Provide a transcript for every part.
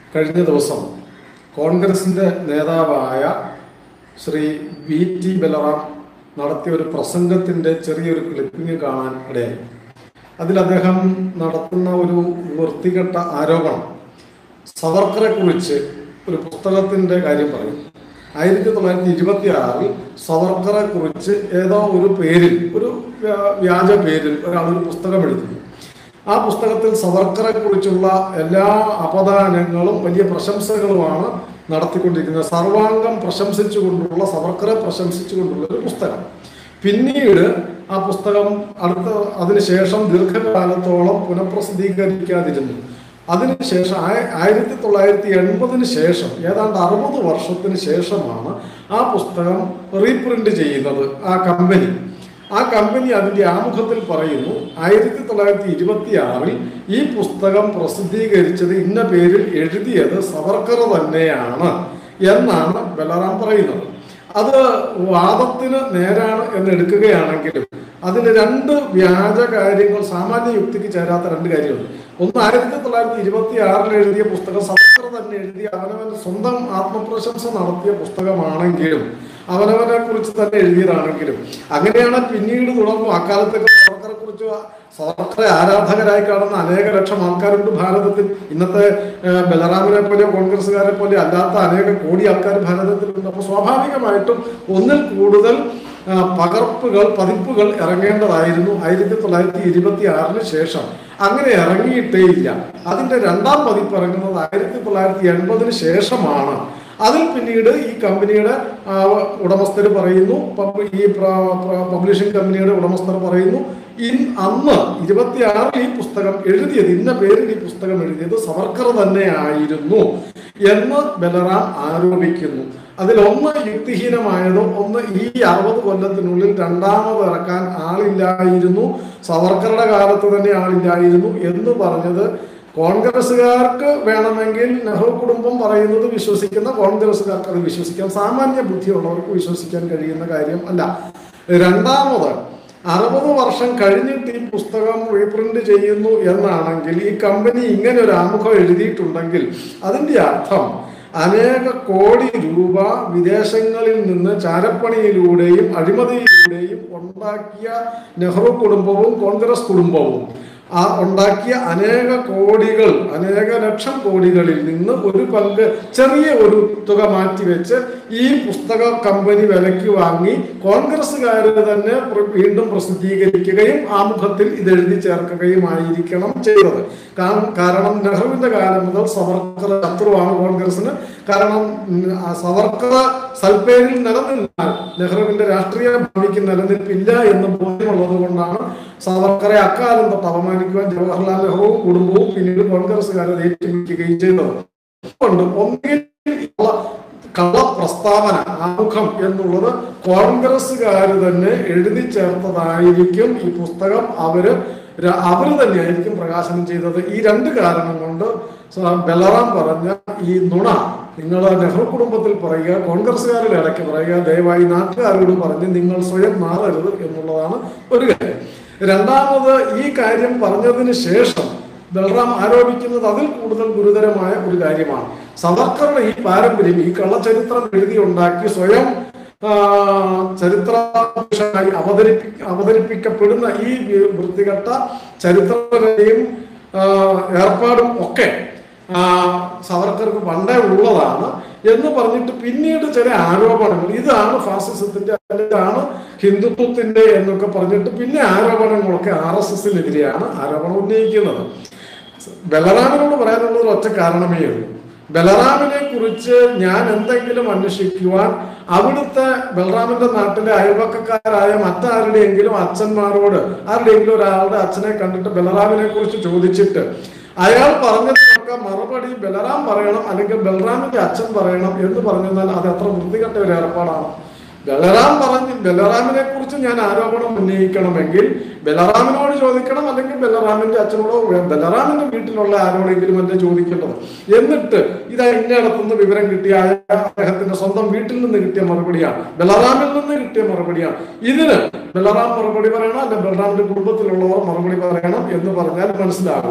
കഴിഞ്ഞ ദിവസം കോൺഗ്രസിന്റെ നേതാവായ ശ്രീ വി ടി ബലറാം നടത്തിയ ഒരു പ്രസംഗത്തിന്റെ ചെറിയൊരു ക്ലിപ്പിംഗ് കാണാൻ ഇടയായി അതിൽ അദ്ദേഹം നടത്തുന്ന ഒരു വൃത്തികെട്ട ആരോപണം സവർക്കറെ കുറിച്ച് ഒരു പുസ്തകത്തിന്റെ കാര്യം പറയും ആയിരത്തി തൊള്ളായിരത്തി ഇരുപത്തി ആറിൽ സവർക്കറെ കുറിച്ച് ഏതോ ഒരു പേരിൽ ഒരു വ്യാ- വ്യാജ പേരിൽ ഒരാൾ ഒരു പുസ്തകം എഴുതുന്നു ആ പുസ്തകത്തിൽ സവർക്കറെ കുറിച്ചുള്ള എല്ലാ അപദാനങ്ങളും വലിയ പ്രശംസകളുമാണ് നടത്തിക്കൊണ്ടിരിക്കുന്നത് സർവാംഗം പ്രശംസിച്ചുകൊണ്ടുള്ള സവർക്കറെ പ്രശംസിച്ചുകൊണ്ടുള്ള ഒരു പുസ്തകം പിന്നീട് ആ പുസ്തകം അടുത്ത അതിനുശേഷം ദീർഘകാലത്തോളം പുനഃപ്രസിദ്ധീകരിക്കാതിരുന്നു അതിനുശേഷം ആയ- ആയിരത്തി തൊള്ളായിരത്തി എൺപതിന് ശേഷം ഏതാണ്ട് അറുപത് വർഷത്തിന് ശേഷമാണ് ആ പുസ്തകം റീപ്രിന്റ് ചെയ്യുന്നത് ആ കമ്പനി ആ കമ്പനി അതിന്റെ ആമുഖത്തിൽ പറയുന്നു ആയിരത്തി തൊള്ളായിരത്തി ഇരുപത്തി ആറിൽ ഈ പുസ്തകം പ്രസിദ്ധീകരിച്ചത് ഇന്ന പേരിൽ എഴുതിയത് സവർക്കർ തന്നെയാണ് എന്നാണ് ബലറാം പറയുന്നത് അത് വാദത്തിന് നേരാണ് എന്ന് എടുക്കുകയാണെങ്കിലും അതിൽ രണ്ട് വ്യാജ കാര്യങ്ങൾ സാമാന്യ യുക്തിക്ക് ചേരാത്ത രണ്ട് കാര്യമുണ്ട് ഒന്ന് ആയിരത്തി തൊള്ളായിരത്തി ഇരുപത്തി ആറിൽ എഴുതിയ പുസ്തകം സവർക്കർ തന്നെ എഴുതിയ അവനവൻ സ്വന്തം ആത്മപ്രശംസ നടത്തിയ പുസ്തകമാണെങ്കിലും അവനവനെ കുറിച്ച് തന്നെ എഴുതിയതാണെങ്കിലും അങ്ങനെയാണ് പിന്നീട് തുടർന്നു അക്കാലത്തൊക്കെ സവർക്കറെ കുറിച്ച് സവർക്കറെ ആരാധകരായി കാണുന്ന അനേക ലക്ഷം ആൾക്കാരുണ്ട് ഭാരതത്തിൽ ഇന്നത്തെ ഏഹ്, ബലറാമിനെ പോലെയോ കോൺഗ്രസ്സുകാരെ പോലെ അല്ലാത്ത അനേക കോടി ആൾക്കാർ ഭാരതത്തിലുണ്ട് അപ്പോൾ സ്വാഭാവികമായിട്ടും ഒന്നിൽ കൂടുതൽ ആ, പകർപ്പുകൾ പതിപ്പുകൾ ഇറങ്ങേണ്ടതായിരുന്നു ആയിരത്തി തൊള്ളായിരത്തി ഇരുപത്തി ആറിന് ശേഷം അങ്ങനെ ഇറങ്ങിയിട്ടേ ഇല്ല അതിന്റെ രണ്ടാം പതിപ്പ് ഇറങ്ങുന്നത് ആയിരത്തി തൊള്ളായിരത്തി എൺപതിന് ശേഷമാണ് അതിൽ പിന്നീട് ഈ കമ്പനിയുടെ ആ, ഉടമസ്ഥർ പറയുന്നു പബ്- ഈ പ്ര- പ്ര- പബ്ലിഷിംഗ് കമ്പനിയുടെ ഉടമസ്ഥർ പറയുന്നു ഇൻ അന്ന് ഇരുപത്തിയാറിൽ ഈ പുസ്തകം എഴുതിയത് ഇന്ന പേരിൽ ഈ പുസ്തകം എഴുതിയത് സവർക്കർ തന്നെ ആയിരുന്നു എന്ന് ബലറാം ആരോപിക്കുന്നു അതിൽ ഒന്ന് യുക്തിഹീനമായതും ഒന്ന് ഈ അറുപത് കൊല്ലത്തിനുള്ളിൽ രണ്ടാമത് ഇറക്കാൻ ആളില്ലായിരുന്നു സവർക്കറുടെ കാലത്ത് തന്നെ ആളില്ലായിരുന്നു എന്ന് പറഞ്ഞത് കോൺഗ്രസ്സുകാർക്ക് വേണമെങ്കിൽ നെഹ്റു കുടുംബം പറയുന്നത് വിശ്വസിക്കുന്ന കോൺഗ്രസ്സുകാർക്ക് അത് വിശ്വസിക്കാം സാമാന്യ ബുദ്ധിയുള്ളവർക്ക് വിശ്വസിക്കാൻ കഴിയുന്ന കാര്യം അല്ല രണ്ടാമത് അറുപത് വർഷം കഴിഞ്ഞിട്ട് ഈ പുസ്തകം റീപ്രിന്റ് ചെയ്യുന്നു എന്നാണെങ്കിൽ ഈ കമ്പനി ഇങ്ങനെ ഒരു ആമുഖം എഴുതിയിട്ടുണ്ടെങ്കിൽ അതിന്റെ അർത്ഥം അനേക കോടി രൂപ വിദേശങ്ങളിൽ നിന്ന് ചാരപ്പണിയിലൂടെയും അഴിമതിയിലൂടെയും ഉണ്ടാക്കിയ നെഹ്റു കുടുംബവും കോൺഗ്രസ് കുടുംബവും ആ ഉണ്ടാക്കിയ അനേക കോടികൾ അനേക ലക്ഷം കോടികളിൽ നിന്ന് ഒരു പങ്ക് ചെറിയ ഒരു തുക മാറ്റിവെച്ച് ഈ പുസ്തക കമ്പനി വിലയ്ക്ക് വാങ്ങി കോൺഗ്രസ്സുകാർ തന്നെ പ്ര- വീണ്ടും പ്രസിദ്ധീകരിക്കുകയും ആമുഖത്തിൽ ഇത് എഴുതി ചേർക്കുകയുമായിരിക്കണം ചെയ്തത് കാ- കാരണം നെഹ്റുവിന്റെ കാലം മുതൽ സവർക്കർ ശത്രുവാണ് കോൺഗ്രസിന് കാരണം ഉം, ആ സവർക്കർ സൽപ്പേരിൽ നിലനിന്നാൽ നെഹ്റുവിന്റെ രാഷ്ട്രീയ ഭാവിക്ക് നിലനിൽപ്പില്ല എന്ന് ബോധ്യമുള്ളത് കൊണ്ടാണ് സവർക്കറെ അക്കാലം തൊട്ട് അപമാനിക്കുവാൻ ജവഹർലാൽ നെഹ്റുവും കുടുംബവും പിന്നീട് കോൺഗ്രസ്സുകാരെ ഏറ്റുപിടിക്കുകയും ചെയ്തത് അതുകൊണ്ട് ഒന്നുകിൽ ഉള്ള കള്ള പ്രസ്താവന ആമുഖം എന്നുള്ളത് കോൺഗ്രസ്സുകാർ തന്നെ എഴുതി ചേർത്തതായിരിക്കും ഈ പുസ്തകം അവര് ര- അവര് തന്നെയായിരിക്കും പ്രകാശനം ചെയ്തത് ഈ രണ്ട് കാരണം കൊണ്ട് സ- ബലറാം പറഞ്ഞ ഈ നുണ നിങ്ങൾ നെഹ്റു കുടുംബത്തിൽ പറയുക കോൺഗ്രസ്സുകാരുടെ ഇടയ്ക്ക് പറയുക ദയവായി നാട്ടുകാരോട് പറഞ്ഞ് നിങ്ങൾ സ്വയം മാറരുത് എന്നുള്ളതാണ് ഒരു കാര്യം രണ്ടാമത് ഈ കാര്യം പറഞ്ഞതിന് ശേഷം ബൽറാം ആരോപിക്കുന്നത് അതിൽ കൂടുതൽ ഗുരുതരമായ ഒരു കാര്യമാണ് സവർക്കറുടെ ഈ പാരമ്പര്യം ഈ കള്ളചരിത്രം എഴുതി ഉണ്ടാക്കി സ്വയം ആ, ചരിത്ര പുരുഷനായി അവതരിപ്പി അവതരിപ്പിക്കപ്പെടുന്ന ഈ വി- വൃത്തികെട്ട ചരിത്രയും ആ, ഏർപ്പാടും ഒക്കെ ആ, സവർക്കർക്ക് പണ്ടേ ഉള്ളതാണ് എന്ന് പറഞ്ഞിട്ട് പിന്നീട് ചില ആരോപണങ്ങൾ ഇതാണ് ഫാസിസത്തിന്റെ ഇതാണ് ഹിന്ദുത്വത്തിന്റെ എന്നൊക്കെ പറഞ്ഞിട്ട് പിന്നെ ആരോപണങ്ങളൊക്കെ ആർ എസ് എസിനെതിരെയാണ് ആരോപണം ഉന്നയിക്കുന്നത് ബലറാമിനോട് പറയാനുള്ളത് ഒറ്റ കാരണമേ ഉള്ളൂ ബലറാമിനെ കുറിച്ച് ഞാൻ എന്തെങ്കിലും അന്വേഷിക്കുവാൻ അവിടുത്തെ ബലറാമിന്റെ നാട്ടിലെ അയൽവക്കക്കാരായ മറ്റാരുടെയെങ്കിലും അച്ഛന്മാരോട് ആരുടെയെങ്കിലും ഒരാളുടെ അച്ഛനെ കണ്ടിട്ട് ബലറാമിനെ കുറിച്ച് ചോദിച്ചിട്ട് അയാൾ പറഞ്ഞതിനൊക്കെ മറുപടി ബലറാം പറയണം അല്ലെങ്കിൽ ബലറാമിന്റെ അച്ഛൻ പറയണം എന്ന് പറഞ്ഞാൽ അത് എത്ര വൃത്തികെട്ട ഒരു ഏർപ്പാടാണ് ബലറാം പറഞ്ഞ് ബലറാമിനെ കുറിച്ച് ഞാൻ ആരോപണം ഉന്നയിക്കണമെങ്കിൽ ബലറാമിനോട് ചോദിക്കണം അല്ലെങ്കിൽ ബലറാമിന്റെ അച്ഛനോടോ ബലറാമിന്റെ വീട്ടിലുള്ള ആരോടെങ്കിലും എന്നെ ചോദിക്കേണ്ടത് എന്നിട്ട് ഇതാ ഇന്നയിടത്തുനിന്ന് വിവരം കിട്ടിയ ആ അദ്ദേഹത്തിന്റെ സ്വന്തം വീട്ടിൽ നിന്ന് കിട്ടിയ മറുപടിയാണ് ബലറാമിൽ നിന്ന് കിട്ടിയ മറുപടിയാണ് ഇതിന് ബലറാം മറുപടി പറയണം അല്ലെ ബലറാമിന്റെ കുടുംബത്തിലുള്ളവർ മറുപടി പറയണം എന്ന് പറഞ്ഞാൽ മനസ്സിലാകും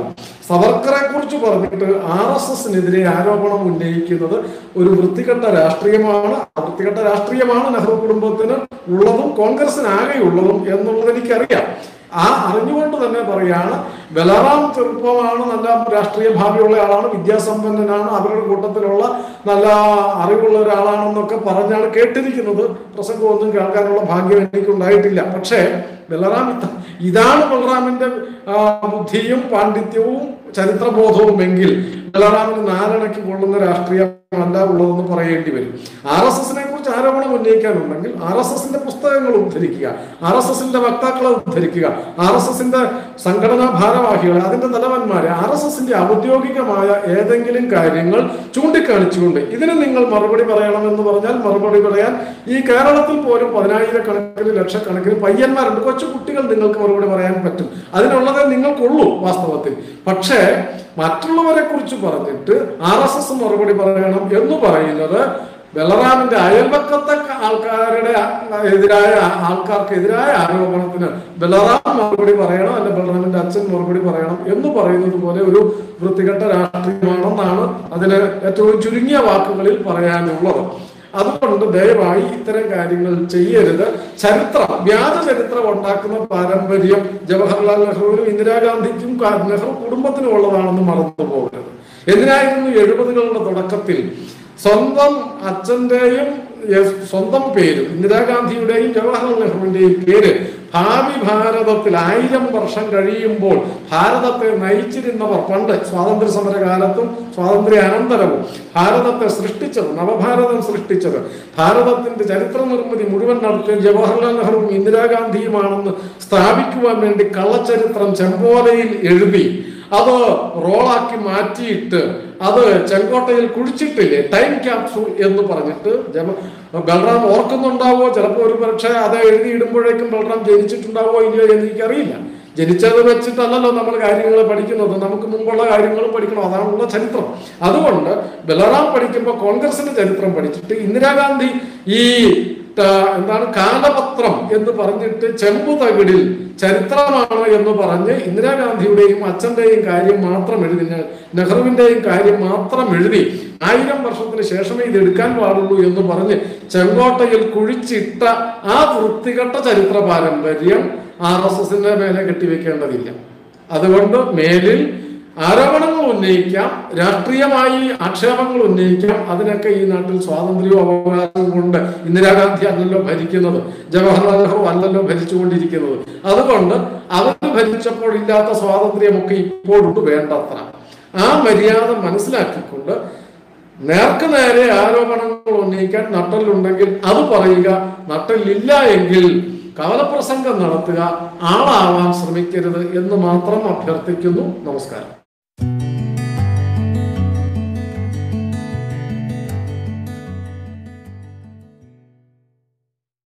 സവർക്കറെ കുറിച്ച് പറഞ്ഞിട്ട് ആർ എസ് എസിനെതിരെ ആരോപണം ഉന്നയിക്കുന്നത് ഒരു വൃത്തികെട്ട രാഷ്ട്രീയമാണ് ആ വൃത്തികെട്ട രാഷ്ട്രീയമാണ് നെഹ്റു കുടുംബത്തിന് ഉള്ളതും കോൺഗ്രസിന് ആകെയുള്ളതും എന്നുള്ളത് എനിക്കറിയാം ആ അറിഞ്ഞുകൊണ്ട് തന്നെ പറയാണ് ബലറാം ചെറുപ്പമാണ് നല്ല രാഷ്ട്രീയ ഭാവിയുള്ള ആളാണ് വിദ്യാസമ്പന്നനാണ് അവരുടെ കൂട്ടത്തിലുള്ള നല്ല അറിവുള്ള ഒരാളാണെന്നൊക്കെ പറഞ്ഞാണ് കേട്ടിരിക്കുന്നത് പ്രസംഗമൊന്നും കേൾക്കാനുള്ള ഭാഗ്യം എനിക്ക് ഉണ്ടായിട്ടില്ല പക്ഷേ ബലറാം ഇത- ഇതാണ് ബലറാമിന്റെ ആ, ബുദ്ധിയും പാണ്ഡിത്യവും ചരിത്രബോധവും എങ്കിൽ ബലറാമിന് നാലണയ്ക്ക് കൊള്ളുന്ന രാഷ്ട്രീയമല്ല ഉള്ളതെന്ന് പറയേണ്ടി വരും ആർ എസ് എസിനെ കുറിച്ച് ആരോപണം ഉന്നയിക്കാനുണ്ടെങ്കിൽ ആർ എസ് എസിന്റെ പുസ്തകങ്ങൾ ഉദ്ധരിക്കുക ആർ എസ് എസിന്റെ വക്താക്കളെ ഉദ്ധരിക്കുക ആർ എസ് എസിന്റെ സംഘടനാ ഭാരവാഹികളെ അതിന്റെ തലവന്മാരെ ആർ എസ് എസിന്റെ ഔദ്യോഗികമായ ഏതെങ്കിലും കാര്യങ്ങൾ ചൂണ്ടിക്കാണിച്ചുകൊണ്ട് ഇതിന് നിങ്ങൾ മറുപടി പറയണമെന്ന് പറഞ്ഞാൽ മറുപടി പറയാൻ ഈ കേരളത്തിൽ പോലും പതിനായിരക്കണക്കിന് ലക്ഷക്കണക്കിന് പയ്യന്മാരുണ്ട് കൊച്ചു കുട്ടികൾ നിങ്ങൾക്ക് മറുപടി പറയാൻ പറ്റും അതിനുള്ളതേ നിങ്ങൾക്കുള്ളൂ വാസ്തവത്തിൽ പക്ഷേ മറ്റുള്ളവരെ കുറിച്ച് പറഞ്ഞിട്ട് ആർ എസ് എസ് മറുപടി പറയണം എന്ന് പറയുന്നത് ബലറാമിന്റെ അയൽപക്കത്തെ ആൾക്കാരുടെ എതിരായ ആൾക്കാർക്ക് എതിരായ ആരോപണത്തിന് ബലറാം മറുപടി പറയണം അല്ലെ ബലറാമിന്റെ അച്ഛൻ മറുപടി പറയണം എന്ന് പറയുന്നത് പോലെ ഒരു വൃത്തികെട്ട രാഷ്ട്രീയമാണെന്നാണ് അതിന് ഏറ്റവും ചുരുങ്ങിയ വാക്കുകളിൽ പറയാനുള്ളത് അതുകൊണ്ട് ദയവായി ഇത്തരം കാര്യങ്ങൾ ചെയ്യരുത് ചരിത്രം വ്യാജ ചരിത്രം ഉണ്ടാക്കുന്ന പാരമ്പര്യം ജവഹർലാൽ നെഹ്റുവിനും ഇന്ദിരാഗാന്ധിക്കും കാ- നെഹ്റു കുടുംബത്തിനും ഉള്ളതാണെന്ന് മറന്നു പോകരുത് എന്തിനായിരുന്നു എഴുപതുകളുടെ തുടക്കത്തിൽ സ്വന്തം അച്ഛന്റെയും യ- സ്വന്തം പേരും ഇന്ദിരാഗാന്ധിയുടെയും ജവഹർലാൽ നെഹ്റുവിന്റെയും പേര് ഭാവി ഭാരതത്തിൽ ആയിരം വർഷം കഴിയുമ്പോൾ ഭാരതത്തെ നയിച്ചിരുന്നവർ പണ്ട് സ്വാതന്ത്ര്യ സമര കാലത്തും സ്വാതന്ത്ര്യ അനന്തരവും ഭാരതത്തെ സൃഷ്ടിച്ചത് നവഭാരതം സൃഷ്ടിച്ചത് ഭാരതത്തിന്റെ ചരിത്ര നിർമ്മിതി മുഴുവൻ നടത്തിയ ജവഹർലാൽ നെഹ്റുവും ഇന്ദിരാഗാന്ധിയുമാണെന്ന് സ്ഥാപിക്കുവാൻ വേണ്ടി കള്ളച്ചരിത്രം ചെമ്പോലയിൽ എഴുതി അത് റോളാക്കി മാറ്റിയിട്ട് അത് ചെങ്കോട്ടയിൽ കുഴിച്ചിട്ടില്ലേ ടൈം ക്യാപ്സൂൾ എന്ന് പറഞ്ഞിട്ട് ജമ ബൽറാം ഓർക്കുന്നുണ്ടാവോ ചിലപ്പോൾ ഒരു പക്ഷേ അത് എഴുതിയിടുമ്പോഴേക്കും ബൽറാം ജനിച്ചിട്ടുണ്ടാവോ ഇല്ലയോ എന്ന് എനിക്കറിയില്ല ജനിച്ചത് വെച്ചിട്ടല്ലല്ലോ നമ്മൾ കാര്യങ്ങൾ പഠിക്കുന്നത് നമുക്ക് മുമ്പുള്ള കാര്യങ്ങളും പഠിക്കണം അതാണുള്ള ചരിത്രം അതുകൊണ്ട് ബലറാം പഠിക്കുമ്പോൾ കോൺഗ്രസിന്റെ ചരിത്രം പഠിച്ചിട്ട് ഇന്ദിരാഗാന്ധി ഈ ത- എന്താണ് കാലപത്രം എന്ന് പറഞ്ഞിട്ട് ചെമ്പു തകിടിൽ ചരിത്രമാണ് എന്ന് പറഞ്ഞ് ഇന്ദിരാഗാന്ധിയുടെയും അച്ഛന്റെയും കാര്യം മാത്രം എഴുതി നെ- നെഹ്റുവിന്റെയും കാര്യം മാത്രം എഴുതി ആയിരം വർഷത്തിന് ശേഷമേ ഇത് എടുക്കാൻ പാടുള്ളൂ എന്ന് പറഞ്ഞ് ചെങ്കോട്ടയിൽ കുഴിച്ചിട്ട ആ വൃത്തികെട്ട ചരിത്ര പാരമ്പര്യം ആർ എസ് എസിന്റെ മേലെ കെട്ടിവെക്കേണ്ടതില്ല അതുകൊണ്ട് മേലിൽ ആരോപണങ്ങൾ ഉന്നയിക്കാം രാഷ്ട്രീയമായി ആക്ഷേപങ്ങൾ ഉന്നയിക്കാം അതിനൊക്കെ ഈ നാട്ടിൽ സ്വാതന്ത്ര്യവും അവകാശവും ഉണ്ട് ഇന്ദിരാഗാന്ധി അല്ലല്ലോ ഭരിക്കുന്നത് ജവഹർലാൽ നെഹ്റു അല്ലല്ലോ ഭരിച്ചുകൊണ്ടിരിക്കുന്നത് അതുകൊണ്ട് അവർ ഭരിച്ചപ്പോൾ ഇല്ലാത്ത സ്വാതന്ത്ര്യമൊക്കെ ഇപ്പോഴുണ്ട് വേണ്ടത്ര ആ മര്യാദ മനസ്സിലാക്കിക്കൊണ്ട് നേർക്ക് നേരെ ആരോപണങ്ങൾ ഉന്നയിക്കാൻ നട്ടലുണ്ടെങ്കിൽ അത് പറയുക നട്ടലില്ല എങ്കിൽ കവലപ്രസംഗം നടത്തുക ആളാവാൻ ശ്രമിക്കരുത് എന്ന് മാത്രം അഭ്യർത്ഥിക്കുന്നു നമസ്കാരം